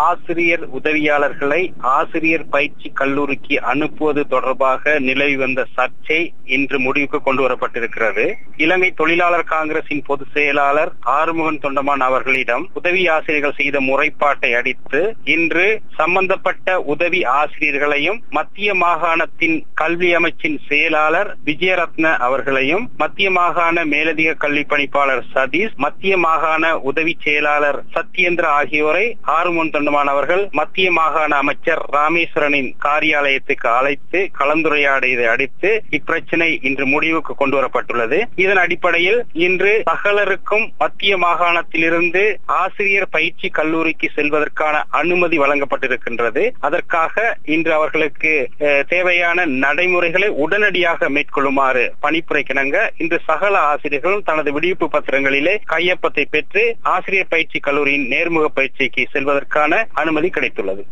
ஆசிரியர் உதவியாளர்களை ஆசிரியர் பயிற்சி கல்லூரிக்கு அனுப்புவது தொடர்பாக நிலவி வந்த சர்ச்சை இன்று முடிவுக்கு கொண்டு வரப்பட்டிருக்கிறது இலங்கை தொழிலாளர் காங்கிரசின் பொதுச் செயலாளர் ஆறுமுகன் தொண்டமான் அவர்களிடம் உதவி ஆசிரியர்கள் செய்த முறைப்பாட்டை அடித்து இன்று சம்பந்தப்பட்ட உதவி ஆசிரியர்களையும் மத்திய மாகாணத்தின் கல்வி அமைச்சின் செயலாளர் விஜயரத்ன அவர்களையும் மத்திய மாகாண மேலதிக கல்வி பணிப்பாளர் சதீஷ் மத்திய மாகாண உதவி செயலாளர் சத்யேந்திர ஆகியோரை ஆறுமுகன் தொண்டமான் அவர்கள் மத்திய மாகாண அமைச்சர் ராமேஸ்வரனின் காரியாலயத்துக்கு அழைத்து கலந்துரையாடியதை அடித்து இப்பிரச்சனை இன்று முடிவுக்கு கொண்டு வரப்பட்டுள்ளது இதன் அடிப்படையில் இன்று சகலருக்கும் மத்திய மாகாணத்திலிருந்து ஆசிரியர் பயிற்சி கல்லூரிக்கு செல்வதற்கான அனுமதி வழங்கப்பட்டிருக்கின்றது அதற்காக இன்று அவர்களுக்கு அஹ், தேவையான நடைமுறைகளை உடனடியாக மேற்கொள்ளுமாறு பணிப்புரைக்கிணங்க இன்று சகல ஆசிரியர்களும் தனது விடுவிப்பு பத்திரங்களிலே கையொப்பத்தை பெற்று ஆசிரியர் பயிற்சி கல்லூரியின் நேர்முக பயிற்சிக்கு செல்வதற்கான அனுமதி கிடைத்துள்ளது